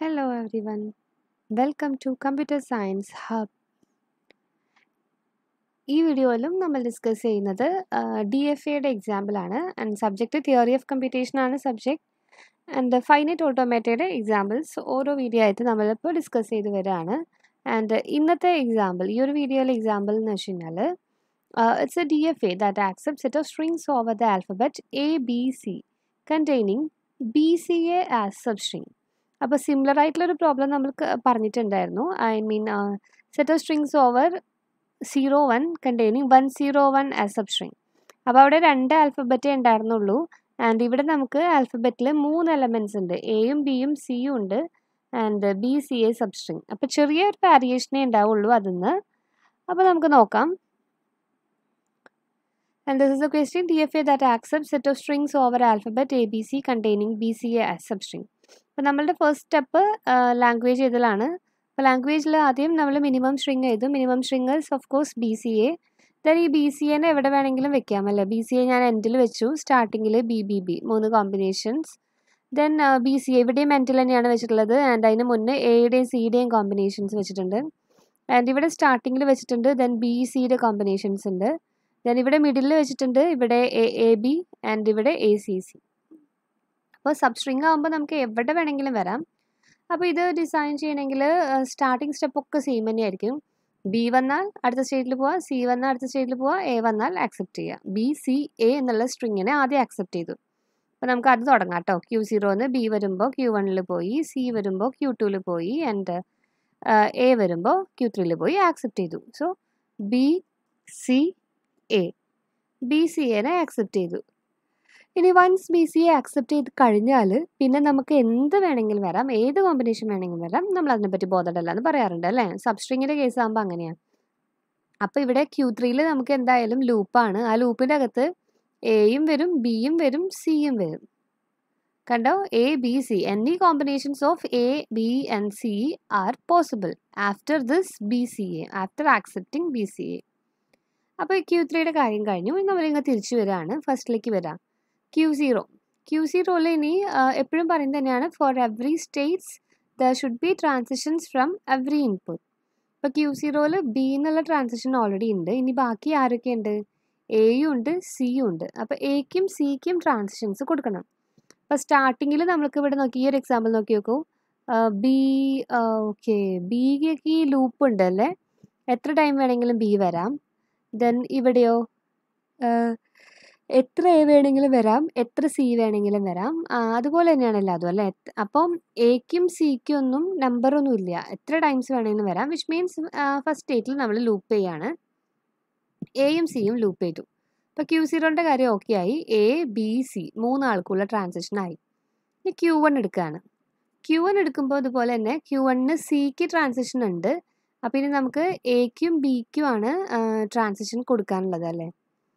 Hello everyone. Welcome to Computer Science Hub. ഈ വീഡിയോയിലും നമ്മൾ ഡിസ്കസ് ചെയ്യുന്നത് ഡി എഫ് എയുടെ എക്സാമ്പിളാണ് and subject theory of computation ആണ് സബ്ജക്റ്റ് ആൻഡ് ഫൈനറ്റ് ഓട്ടോമേറ്റയുടെ എക്സാമ്പിൾസ് ഓരോ വീഡിയോ ആയിട്ട് നമ്മളിപ്പോൾ ഡിസ്കസ് ചെയ്ത് വരികയാണ് ആൻഡ് ഇന്നത്തെ എക്സാമ്പിൾ ഈ ഒരു വീഡിയോയിലെ എക്സാമ്പിൾ എന്ന് വെച്ച് കഴിഞ്ഞാൽ it's a D F A that accept set of strings over the alphabet A B C containing B C A as substring അപ്പോൾ സിമിലർ ആയിട്ടുള്ളൊരു പ്രോബ്ലം നമ്മൾ പറഞ്ഞിട്ടുണ്ടായിരുന്നു I mean set of strings over zero one containing one zero one as substring അപ്പോൾ അവിടെ രണ്ട് ആൽഫബറ്റേ ഉണ്ടായിരുന്നുള്ളൂ and ഇവിടെ നമുക്ക് ആൽഫബറ്റിൽ മൂന്ന് എലമെൻറ്റ്സ് ഉണ്ട് എയും ബിയും സിയും ഉണ്ട് and B C A substring അപ്പോൾ ചെറിയൊരു വാരിയേഷനേ ഉണ്ടാവുള്ളൂ അതിന്ന് അപ്പോൾ നമുക്ക് നോക്കാം And this is a question DFA that accepts set of strings over alphabet ABC containing BCA as substring. അപ്പോൾ നമ്മളുടെ ഫസ്റ്റ് സ്റ്റെപ്പ് ലാംഗ്വേജ് ഇതിലാണ് അപ്പോൾ ലാംഗ്വേജിൽ ആദ്യം നമ്മൾ മിനിമം സ്ട്രിങ് എഴുതും മിനിമം സ്ട്രിങ്ങേഴ്സ് of course B C A then ഈ ബി സി എനെ എവിടെ വേണമെങ്കിലും വെക്കാം അല്ലേ ബി സി എ ഞാൻ എൻഡിൽ വെച്ചു സ്റ്റാർട്ടിങ്ങിൽ ബി ബി ബി മൂന്ന് combinations then B C A ഇവിടെയും എൻഡിൽ തന്നെയാണ് വെച്ചിട്ടുള്ളത് ആൻഡ് അതിന് മുന്നേ എയുടെയും സിയുടെയും കോമ്പിനേഷൻസ് വെച്ചിട്ടുണ്ട് ആൻഡ് ഇവിടെ സ്റ്റാർട്ടിങ്ങിൽ വെച്ചിട്ടുണ്ട് ദെൻ ബി സിയുടെ കോമ്പിനേഷൻസ് ഉണ്ട് ദെൻ ഇവിടെ മിഡിലിൽ വെച്ചിട്ടുണ്ട് ഇവിടെ എ എ ബി ആൻഡ് ഇവിടെ എ സി സി അപ്പോൾ സബ് സ്ട്രിങ് ആകുമ്പോൾ നമുക്ക് എവിടെ വേണമെങ്കിലും വരാം അപ്പോൾ ഇത് ഡിസൈൻ ചെയ്യണമെങ്കിൽ സ്റ്റാർട്ടിങ് സ്റ്റെപ്പ് ഒക്കെ സെയിം തന്നെയായിരിക്കും ബി വന്നാൽ അടുത്ത സ്റ്റേജിൽ പോവാം സി വന്നാൽ അടുത്ത സ്റ്റേജിൽ പോവാം എ വന്നാൽ ആക്സെപ്റ്റ് ചെയ്യുക ബി സി എ എന്നുള്ള സ്ട്രിങ്ങിനെ ആദ്യം ആക്സെപ്റ്റ് ചെയ്തു അപ്പോൾ നമുക്ക് അത് തുടങ്ങാം കേട്ടോ ക്യൂ സീറോന്ന് ബി വരുമ്പോൾ ക്യൂ വണ്ണിൽ പോയി സി വരുമ്പോൾ ക്യൂ ടുവിൽ പോയി ആൻഡ് എ വരുമ്പോൾ ക്യൂ ത്രീയിൽ പോയി ആക്സെപ്റ്റ് ചെയ്തു so B C A B C എനെ ആക്സെപ്റ്റ് ചെയ്തു ഇനി once B C A accept ചെയ്ത് കഴിഞ്ഞാൽ പിന്നെ നമുക്ക് എന്ത് വേണമെങ്കിലും വരാം ഏത് കോമ്പിനേഷൻ വേണമെങ്കിലും വരാം നമ്മൾ അതിനെപ്പറ്റി ബോധമല്ല എന്ന് പറയാറുണ്ട് അല്ലേ സബ്സ്ട്രിങ്ങിൻ്റെ കേസ് ആകുമ്പോൾ അങ്ങനെയാണ് അപ്പോൾ ഇവിടെ ക്യൂ ത്രീയിൽ നമുക്ക് എന്തായാലും ലൂപ്പാണ് ആ ലൂപ്പിൻ്റെ അകത്ത് എയും വരും ബിയും വരും സിയും വരും കണ്ടോ എ ബി സി എന്നീ combinations of A B and C are possible after this B C A after accepting B C A അപ്പോൾ ക്യൂ ത്രീയുടെ കാര്യം കഴിഞ്ഞു ഇനി നമ്മളിങ്ങ് തിരിച്ചു വരികയാണ് ഫസ്റ്റിലേക്ക് വരാം ക്യൂ സീറോ ക്യൂ സീറോയിൽ ഇനി എപ്പോഴും പറയുന്നത് തന്നെയാണ് for every states there should be transitions from every input ഇപ്പോൾ ക്യൂ സീറോയിൽ ബി എന്നുള്ള ട്രാൻസിഷൻ ഓൾറെഡി ഉണ്ട് ഇനി ബാക്കി ആരൊക്കെയുണ്ട് എയും ഉണ്ട് സിയും ഉണ്ട് അപ്പോൾ എക്കും സിക്കും ട്രാൻസിഷൻസ് കൊടുക്കണം അപ്പോൾ സ്റ്റാർട്ടിങ്ങിൽ നമ്മൾക്ക് ഇവിടെ നോക്കി ഈ ഒരു എക്സാമ്പിൾ നോക്കി നോക്കൂ ബി ഓക്കെ ബിക്ക് ഈ ലൂപ്പ് ഉണ്ട് അല്ലേ എത്ര ടൈം വേണമെങ്കിലും ബി വരാം ദെൻ ഇവിടെയോ എത്ര എ വേണമെങ്കിലും വരാം എത്ര സി വേണമെങ്കിലും വരാം അതുപോലെ തന്നെയാണ് എല്ലാതും അല്ലേ അപ്പം എക്കും സിക്കും ഒന്നും നമ്പറൊന്നും ഇല്ല എത്ര ടൈംസ് വേണമെങ്കിലും വരാം വിച്ച് മീൻസ് ഫസ്റ്റ് സ്റ്റേറ്റിൽ നമ്മൾ ലൂപ്പ് ചെയ്യാണ് എയും സിയും ലൂപ്പ് ചെയ്തു ഇപ്പോൾ ക്യൂ സീറോൻ്റെ കാര്യം ഓക്കെ ആയി എ ബി സി മൂന്നാൾക്കുള്ള ട്രാൻസാക്ഷൻ ആയി ഇനി ക്യൂ വൺ എടുക്കുകയാണ് ക്യൂ വൺ എടുക്കുമ്പോൾ ഇതുപോലെ തന്നെ ക്യൂ വണ്ണിന് സിക്ക് ട്രാൻസാക്ഷൻ ഉണ്ട് അപ്പോൾ ഇനി നമുക്ക് എക്കും ബിക്കും ആണ് ട്രാൻസാക്ഷൻ കൊടുക്കാനുള്ളത് അല്ലേ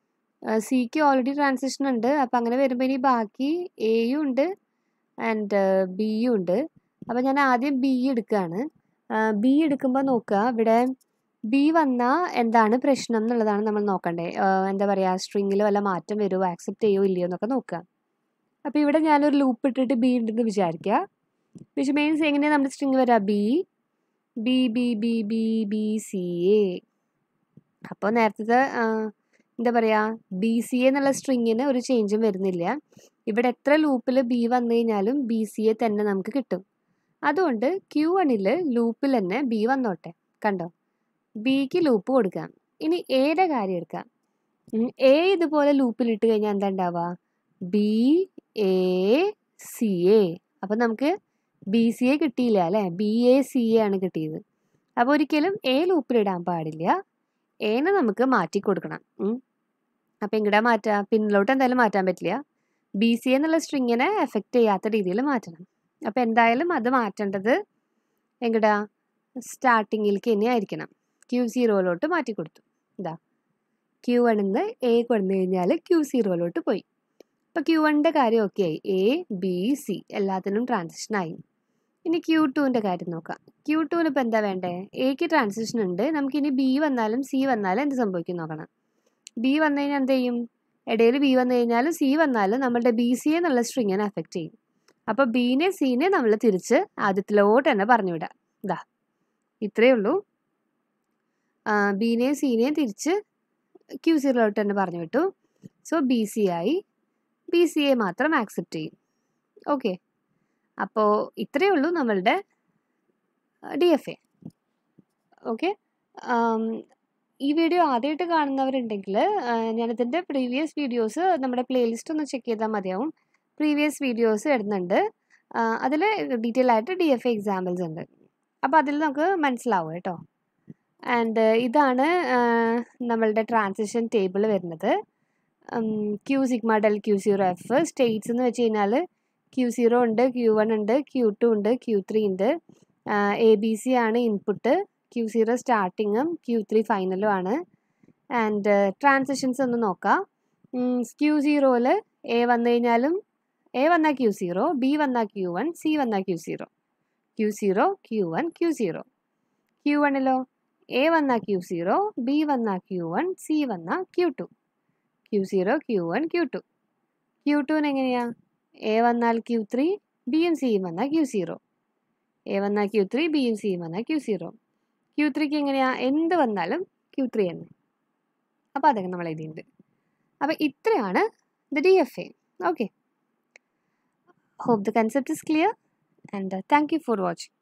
സിക്ക് ഓൾറെഡി ട്രാൻസാക്ഷൻ ഉണ്ട് അപ്പോൾ അങ്ങനെ വരുമ്പോൾ ഇനി ബാക്കി എയും ഉണ്ട് ആൻഡ് ബിയും ഉണ്ട് അപ്പോൾ ഞാൻ ആദ്യം ബി എടുക്കുകയാണ് ബി എടുക്കുമ്പോൾ നോക്കുക ഇവിടെ ബി വന്നാൽ എന്താണ് പ്രശ്നം എന്നുള്ളതാണ് നമ്മൾ നോക്കണ്ടേ എന്താ പറയുക സ്ട്രിങ്ങിൽ വല്ല മാറ്റം വരുമോ ആക്സെപ്റ്റ് ചെയ്യുമോ ഇല്ലയോ എന്നൊക്കെ നോക്കുക അപ്പോൾ ഇവിടെ ഞാനൊരു ലൂപ്പ് ഇട്ടിട്ട് ബി ഉണ്ടെന്ന് വിചാരിക്കുക വിച്ച് മീൻസ് എങ്ങനെയാണ് നമ്മുടെ സ്ട്രിങ് വരിക B B B B B B C A അപ്പോൾ നേരത്തെ എന്താ പറയുക ബി സി എന്നുള്ള സ്ട്രിങ്ങിന് ഒരു ചേഞ്ചും വരുന്നില്ല ഇവിടെ എത്ര ലൂപ്പിൽ ബി വന്നു കഴിഞ്ഞാലും ബി സി എ തന്നെ നമുക്ക് കിട്ടും അതുകൊണ്ട് ക്യൂ വണ്ണിൽ ലൂപ്പിൽ തന്നെ ബി വന്നോട്ടെ കണ്ടോ ബിക്ക് ലൂപ്പ് കൊടുക്കാം ഇനി എയുടെ കാര്യം എടുക്കാം എ ഇതുപോലെ ലൂപ്പിൽ ഇട്ട് കഴിഞ്ഞാൽ എന്താ ഉണ്ടാവുക ബി എ സി എ അപ്പം നമുക്ക് ബി സി എ കിട്ടിയില്ല അല്ലേ ബി എ സി എ ആണ് കിട്ടിയത് അപ്പോൾ ഒരിക്കലും എ ലൂപ്പിലിടാൻ പാടില്ല എനെ നമുക്ക് മാറ്റി കൊടുക്കണം അപ്പോൾ എങ്ങടാ മാറ്റാം പിന്നിലോട്ട് എന്തായാലും മാറ്റാൻ പറ്റില്ല ബി സി എന്നുള്ള സ്ട്രിങ്ങിനെ എഫക്റ്റ് ചെയ്യാത്ത രീതിയിൽ മാറ്റണം അപ്പോൾ എന്തായാലും അത് മാറ്റേണ്ടത് എങ്ങടാ സ്റ്റാർട്ടിങ്ങിലേക്ക് തന്നെ ആയിരിക്കണം ക്യൂ സീറോയിലോട്ട് മാറ്റി കൊടുത്തു ഇതാ ക്യൂ വണ്ണിൽ നിന്ന് എ കൊണ്ടു കഴിഞ്ഞാൽ ക്യൂ സീറോയിലോട്ട് പോയി അപ്പോൾ ക്യൂ വണ്ണിൻ്റെ കാര്യം ഓക്കെ ആയി എ ബി സി എല്ലാത്തിനും ട്രാൻസിഷൻ ആയി ഇനി ക്യൂ ടുവിൻ്റെ കാര്യം നോക്കാം ക്യൂ ടുവിന് ഇപ്പോൾ എന്താ വേണ്ടേ എക്ക് ട്രാൻസിഷൻ ഉണ്ട് നമുക്കിനി ബി വന്നാലും സി വന്നാലും എന്ത് സംഭവിക്കും നോക്കണം ബി വന്നു കഴിഞ്ഞാൽ എന്ത് ചെയ്യും ഇടയിൽ ബി വന്നു കഴിഞ്ഞാലും സി വന്നാലും നമ്മളുടെ ബി സി എന്നുള്ള സ്ട്രിങ്ങിനെ അഫക്റ്റ് ചെയ്യും അപ്പോൾ ബീനെ സീനെ നമ്മൾ തിരിച്ച് ആദ്യത്തിലോട്ട് തന്നെ പറഞ്ഞു വിടാം ഇതാ ഇത്രയേ ഉള്ളൂ ബീനെയും സീനെയും തിരിച്ച് ക്യൂ സീറോയിലോട്ട് തന്നെ പറഞ്ഞു വിട്ടു സോ ബി സി ആയി ബി സി എ മാത്രം ആക്സെപ്റ്റ് ചെയ്യും ഓക്കെ അപ്പോൾ ഇത്രയേ ഉള്ളൂ നമ്മളുടെ ഡി എഫ് എ ഓക്കെ ഈ വീഡിയോ ആദ്യമായിട്ട് കാണുന്നവരുണ്ടെങ്കിൽ ഞാനിതിൻ്റെ പ്രീവിയസ് വീഡിയോസ് നമ്മുടെ പ്ലേലിസ്റ്റ് ഒന്ന് ചെക്ക് ചെയ്താൽ മതിയാവും പ്രീവിയസ് വീഡിയോസ് ഇടുന്നുണ്ട് അതിൽ ഡീറ്റെയിൽ ആയിട്ട് ഡി എഫ് എ എക്സാമ്പിൾസ് ഉണ്ട് അപ്പോൾ അതിൽ നമുക്ക് മനസ്സിലാവും കേട്ടോ ആൻഡ് ഇതാണ് നമ്മളുടെ ട്രാൻസിഷൻ ടേബിൾ വരുന്നത് Q sigma del Q zero F states എന്ന് വെച്ച് കഴിഞ്ഞാൽ ക്യൂ സീറോ ഉണ്ട് ക്യൂ വൺ ഉണ്ട് ക്യൂ ടു ഉണ്ട് ക്യൂ ത്രീ ഉണ്ട് എ ബി സി ആണ് ഇൻപുട്ട് ക്യൂ സീറോ സ്റ്റാർട്ടിങ്ങും ക്യൂ ത്രീ ഫൈനലും ആണ് ആൻഡ് ട്രാൻസിഷൻസ് ഒന്ന് നോക്കാം ക്യൂ സീറോയിൽ എ വന്നു കഴിഞ്ഞാലും എ വന്നാൽ ക്യൂ സീറോ ബി വന്നാൽ ക്യൂ വൺ സി വന്നാൽ Q zero Q zero Q one Q zero Q വണ്ണിലോ എ വന്നാൽ ക്യൂ സീറോ ബി വന്നാൽ ക്യൂ വൺ സി വന്നാൽ Q two Q zero Q one Q two Q ടുവിന് എങ്ങനെയാണ് A വന്നാൽ Q three ബിയും സിയും വന്നാൽ ക്യൂ സീറോ എ വന്നാൽ ക്യൂ ത്രീ ബിയും സിയും വന്നാൽ ക്യൂ സീറോ ക്യൂ ത്രീക്ക് എങ്ങനെയാണ് എന്ത് വന്നാലും ക്യൂ ത്രീ തന്നെ അപ്പോൾ അതൊക്കെ നമ്മൾ എഴുതിയിട്ടുണ്ട് അപ്പോൾ ഇത്രയാണ് the D F A okay hope the concept is clear and uh, thank you for watching